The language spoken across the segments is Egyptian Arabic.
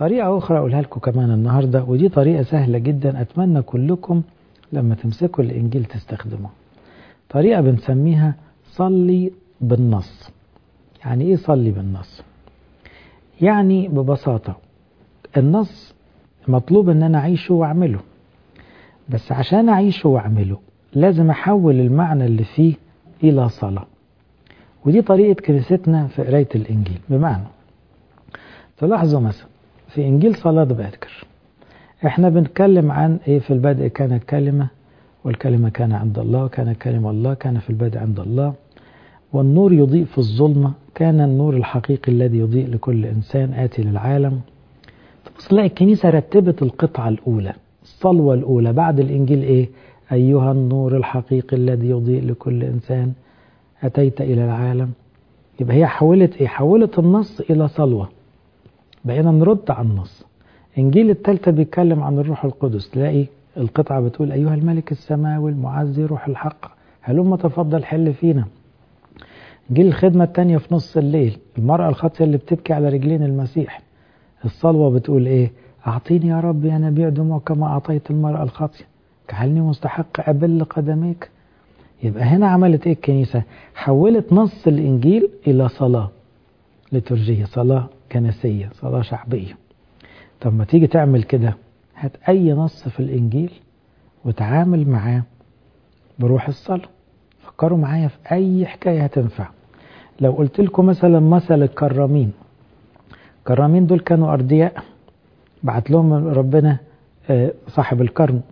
طريقة أخرى أقولها لكم كمان النهاردة ودي طريقة سهلة جدا أتمنى كلكم لما تمسكوا الإنجيل تستخدموه طريقة بنسميها صلي بالنص يعني إيه صلي بالنص يعني ببساطة النص مطلوب ان انا اعيشه واعمله بس عشان اعيشه واعمله لازم احول المعنى اللي فيه الى صلاة ودي طريقة كنيستنا في قراية الانجيل بمعنى تلاحظوا مثلا في انجيل صلاة باكر احنا بنتكلم عن ايه في البدء كان الكلمة والكلمة كان عند الله كان كلمة الله كان في البدء عند الله والنور يضيء في الظلمة كان النور الحقيقي الذي يضيء لكل إنسان آتي للعالم تبص تلاقي الكنيسة رتبت القطعة الأولى الصلوة الأولى بعد الإنجيل إيه أيها النور الحقيقي الذي يضيء لكل إنسان أتيت إلى العالم يبقى هي حولت إيه حولت النص إلى صلوة بقينا نرد على النص إنجيل التالتة بيتكلم عن الروح القدس تلاقي القطعة بتقول أيها الملك السماوي المعزي روح الحق هلما تفضل حل فينا جيل الخدمة التانية في نص الليل المرأة الخاطية اللي بتبكي على رجلين المسيح الصلوة بتقول ايه أعطيني يا رب يا نبيع دموع كما أعطيت المرأة الخاطية كحلني مستحق أبل قدميك يبقى هنا عملت ايه الكنيسة حولت نص الإنجيل إلى صلاة لترجية صلاة كنسية صلاة شعبية طب ما تيجي تعمل كده هات أي نص في الإنجيل وتعامل معاه بروح الصلاة فكروا معايا في أي حكاية هتنفع لو قلت لكم مثلا مثل الكرامين الكرامين دول كانوا أردياء بعت لهم ربنا صاحب الكرم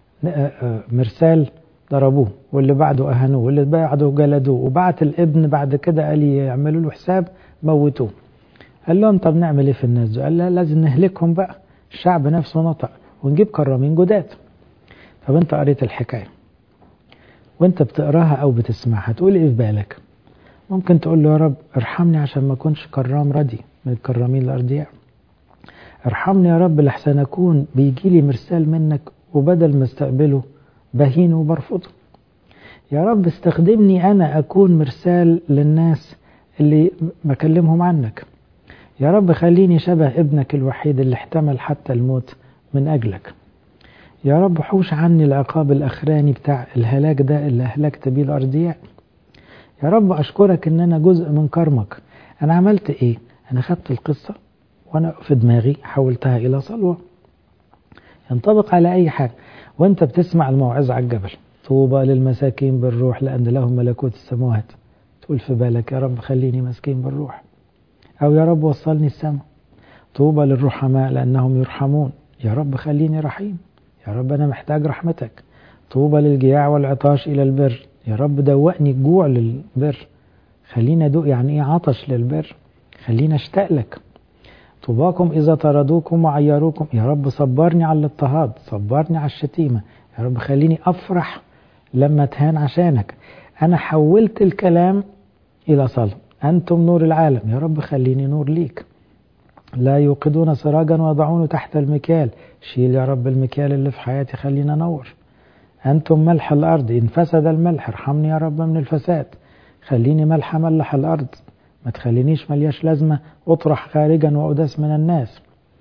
مرسال ضربوه واللي بعده أهنوه واللي بعده جلدوه وبعت الابن بعد كده قال يعملوا له حساب موتوه قال لهم طب نعمل ايه في الناس دول قال لا لازم نهلكهم بقى الشعب نفسه نطق ونجيب كرامين جداد طب انت قريت الحكايه وانت بتقراها او بتسمعها تقول ايه في بالك ممكن تقول له يا رب ارحمني عشان ما اكونش كرام ردي من الكرامين الارضياء ارحمني يا رب لحسن اكون بيجي لي مرسال منك وبدل ما استقبله بهينه وبرفضه يا رب استخدمني انا اكون مرسال للناس اللي بكلمهم عنك يا رب خليني شبه ابنك الوحيد اللي احتمل حتى الموت من اجلك يا رب حوش عني العقاب الأخراني بتاع الهلاك ده اللي أهلكت بيه الأرضياء يا رب أشكرك إن أنا جزء من كرمك أنا عملت إيه أنا خدت القصة وأنا في دماغي حولتها إلى صلوة ينطبق على أي حاجة وأنت بتسمع الموعظة على الجبل طوبى للمساكين بالروح لأن لهم ملكوت السماوات تقول في بالك يا رب خليني مسكين بالروح أو يا رب وصلني السماء طوبى للرحماء لأنهم يرحمون يا رب خليني رحيم يا رب أنا محتاج رحمتك طوبى للجياع والعطاش إلى البر يا رب دوقني الجوع للبر خلينا أدوق يعني إيه عطش للبر خلينا أشتاق لك طوباكم إذا طردوكم وعيروكم يا رب صبرني على الاضطهاد صبرني على الشتيمة يا رب خليني أفرح لما تهان عشانك أنا حولت الكلام إلى صلاة أنتم نور العالم يا رب خليني نور ليك لا يوقدون سراجا ويضعونه تحت المكيال شيل يا رب المكيال اللي في حياتي خلينا نور أنتم ملح الأرض إن فسد الملح ارحمني يا رب من الفساد خليني ملح ملح الأرض ما تخلينيش ملياش لازمة أطرح خارجا وأداس من الناس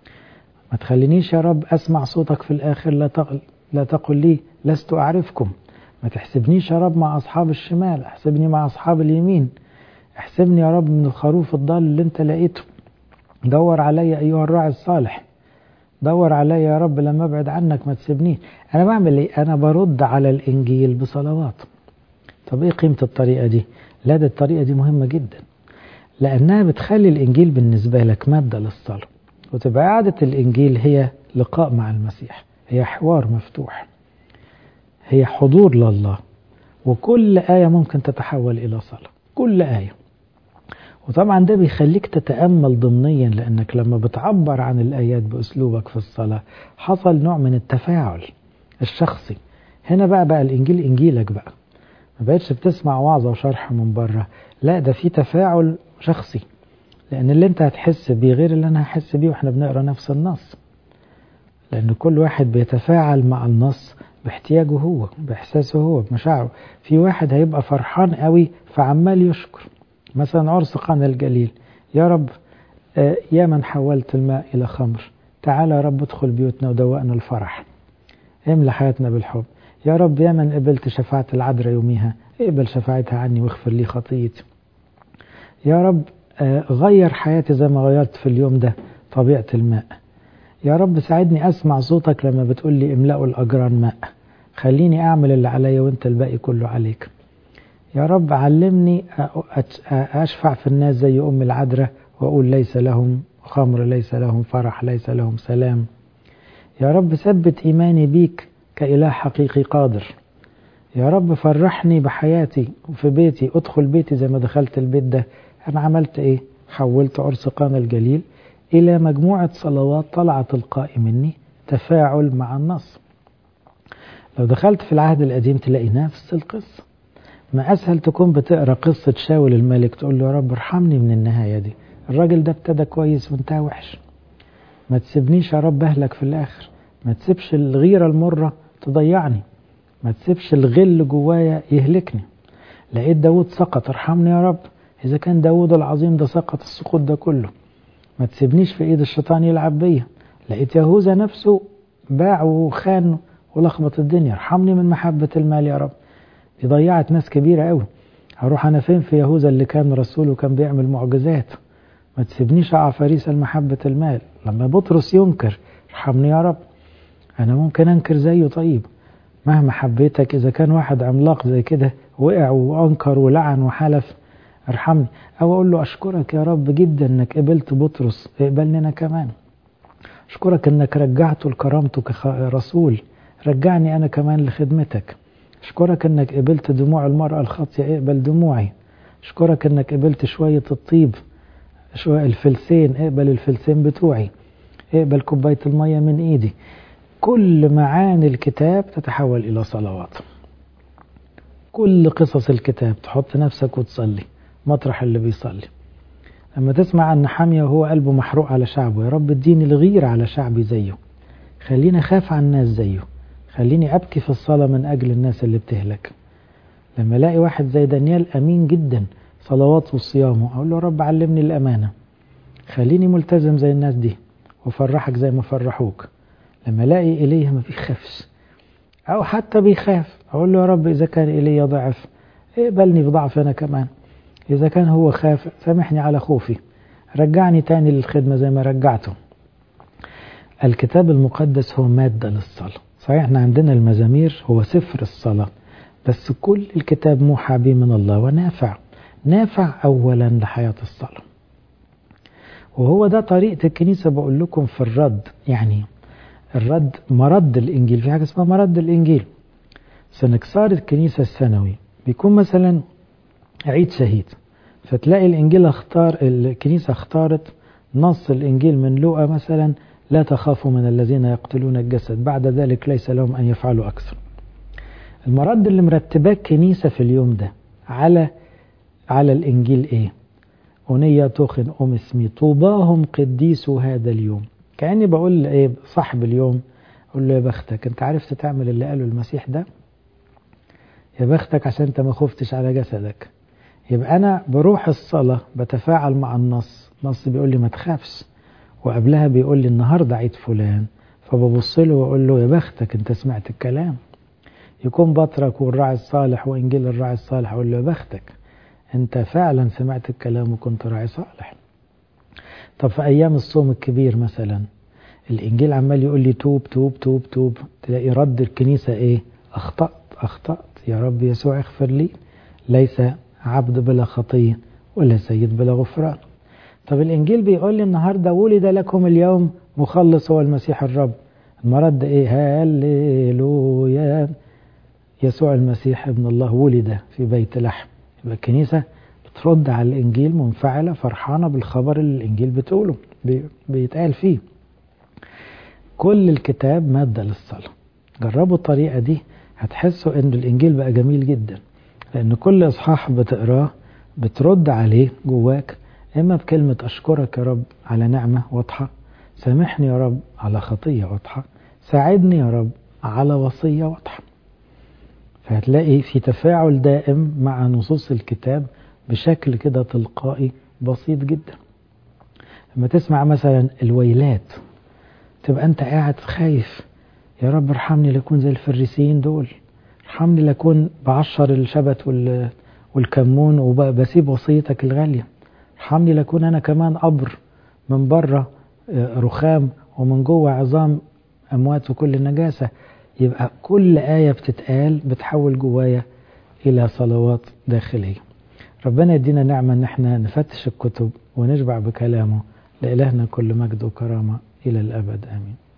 ما تخلينيش يا رب أسمع صوتك في الآخر لا تقل, لا تقل لي لست أعرفكم ما تحسبنيش يا رب مع أصحاب الشمال احسبني مع أصحاب اليمين احسبني يا رب من الخروف الضال اللي انت لقيته دور عليا أيها الراعي الصالح دور عليا يا رب لما ابعد عنك ما تسيبنيش أنا بعمل إيه أنا برد على الإنجيل بصلوات طب إيه قيمة الطريقة دي لا ده الطريقة دي مهمة جدا لأنها بتخلي الإنجيل بالنسبة لك مادة للصلاة وتبقى قعدة الإنجيل هي لقاء مع المسيح هي حوار مفتوح هي حضور لله وكل آية ممكن تتحول إلى صلاة كل آية وطبعا ده بيخليك تتأمل ضمنيا لأنك لما بتعبر عن الآيات بأسلوبك في الصلاة حصل نوع من التفاعل الشخصي هنا بقى بقى الإنجيل إنجيلك بقى ما بقتش بتسمع وعظة وشرح من بره لا ده في تفاعل شخصي لأن اللي أنت هتحس بيه غير اللي أنا هحس بيه وإحنا بنقرأ نفس النص لأن كل واحد بيتفاعل مع النص باحتياجه هو بإحساسه هو بمشاعره في واحد هيبقى فرحان قوي فعمال يشكر مثلا عرس قانا الجليل يا رب يا من حولت الماء إلى خمر تعالى يا رب ادخل بيوتنا ودوقنا الفرح املى حياتنا بالحب يا رب يا من قبلت شفاعة العذراء يوميها اقبل شفاعتها عني واغفر لي خطيتي يا رب غير حياتي زي ما غيرت في اليوم ده طبيعة الماء يا رب ساعدني أسمع صوتك لما بتقول لي املأوا الأجران ماء خليني أعمل اللي عليا وانت الباقي كله عليك يا رب علمني أشفع في الناس زي أم العذراء وأقول ليس لهم خمر ليس لهم فرح ليس لهم سلام يا رب ثبت إيماني بيك كإله حقيقي قادر يا رب فرحني بحياتي وفي بيتي ادخل بيتي زي ما دخلت البيت ده أنا عملت إيه حولت عرس قانا الجليل إلى مجموعة صلوات طلعت تلقائي مني تفاعل مع النص لو دخلت في العهد القديم تلاقي نفس القصة ما أسهل تكون بتقرأ قصة شاول الملك تقول له يا رب ارحمني من النهاية دي الراجل ده ابتدى كويس وانتهى وحش ما تسيبنيش يا رب أهلك في الآخر ما تسيبش الغيرة المرة تضيعني ما تسيبش الغل جوايا يهلكني لقيت داود سقط ارحمني يا رب إذا كان داود العظيم ده سقط السقوط ده كله ما تسيبنيش في إيد الشيطان يلعب بيا لقيت يهوذا نفسه باع وخان ولخبط الدنيا ارحمني من محبة المال يا رب دي ضيعت ناس كبيرة قوي هروح أنا فين في يهوذا اللي كان رسول وكان بيعمل معجزات ما تسيبنيش أقع فريسة لمحبة المال لما بطرس ينكر ارحمني يا رب أنا ممكن أنكر زيه طيب مهما حبيتك إذا كان واحد عملاق زي كده وقع وأنكر ولعن وحلف ارحمني أو أقول له أشكرك يا رب جدا إنك قبلت بطرس اقبلني أنا كمان أشكرك إنك رجعته لكرامته كرسول رجعني أنا كمان لخدمتك أشكرك إنك قبلت دموع المرأة الخاطية اقبل دموعي أشكرك إنك قبلت شوية الطيب شوية الفلسين اقبل الفلسين بتوعي اقبل كوباية المية من إيدي كل معاني الكتاب تتحول إلى صلوات كل قصص الكتاب تحط نفسك وتصلي مطرح اللي بيصلي لما تسمع عن حامية وهو قلبه محروق على شعبه يا رب اديني الغير على شعبي زيه خليني أخاف عن الناس زيه خليني أبكي في الصلاة من أجل الناس اللي بتهلك لما الاقي واحد زي دانيال أمين جدا صلوات وصيامه أقول له رب علمني الأمانة خليني ملتزم زي الناس دي وفرحك زي ما فرحوك لما الاقي إليه ما بيخافش أو حتى بيخاف أقول له يا رب إذا كان إلي ضعف اقبلني بضعف أنا كمان إذا كان هو خاف سامحني على خوفي رجعني تاني للخدمة زي ما رجعته الكتاب المقدس هو مادة للصلاة صحيح احنا عندنا المزامير هو سفر الصلاة بس كل الكتاب موحى به من الله ونافع نافع أولا لحياة الصلاة وهو ده طريقة الكنيسة بقول لكم في الرد يعني الرد مرد الإنجيل في حاجة اسمها مرد الإنجيل سنكسار الكنيسة السنوي بيكون مثلا عيد شهيد فتلاقي الإنجيل اختار الكنيسة اختارت نص الإنجيل من لوقا مثلا لا تخافوا من الذين يقتلون الجسد بعد ذلك ليس لهم أن يفعلوا أكثر المرد اللي مرتباه الكنيسة في اليوم ده على على الإنجيل إيه أنية تخن أم اسمي طوباهم قديسوا هذا اليوم كأني بقول إيه صاحب اليوم أقول له يا بختك أنت عرفت تعمل اللي قاله المسيح ده يا بختك عشان أنت ما خفتش على جسدك يبقى أنا بروح الصلاة بتفاعل مع النص النص بيقول لي ما تخافش وقبلها بيقول لي النهاردة عيد فلان فببص له وأقول له يا بختك أنت سمعت الكلام يكون بطرك والراعي الصالح وإنجيل الراعي الصالح أقول له يا بختك أنت فعلا سمعت الكلام وكنت راعي صالح طب في أيام الصوم الكبير مثلا الإنجيل عمال يقول لي توب توب توب توب تلاقي رد الكنيسة إيه أخطأت أخطأت يا رب يسوع اغفر لي ليس عبد بلا خطية ولا سيد بلا غفران طب الإنجيل بيقول لي النهاردة ولد لكم اليوم مخلص هو المسيح الرب المرد إيه هاليلويا يسوع المسيح ابن الله ولد في بيت لحم يبقى الكنيسة بترد على الإنجيل منفعلة فرحانة بالخبر اللي الإنجيل بتقوله بيتقال فيه كل الكتاب مادة للصلاة جربوا الطريقة دي هتحسوا ان الإنجيل بقى جميل جدا لأن كل إصحاح بتقراه بترد عليه جواك إما بكلمة أشكرك يا رب على نعمة واضحة سامحني يا رب على خطية واضحة ساعدني يا رب على وصية واضحة فهتلاقي في تفاعل دائم مع نصوص الكتاب بشكل كده تلقائي بسيط جدا لما تسمع مثلا الويلات تبقى أنت قاعد خايف يا رب ارحمني لأكون زي الفريسيين دول ارحمني لأكون بعشر الشبت والكمون وبسيب وصيتك الغالية ارحمني لأكون أنا كمان قبر من بره رخام ومن جوه عظام أموات وكل النجاسة يبقى كل آية بتتقال بتحول جوايا إلى صلوات داخلية ربنا يدينا نعمة أن احنا نفتش الكتب ونشبع بكلامه لإلهنا كل مجد وكرامة إلى الأبد آمين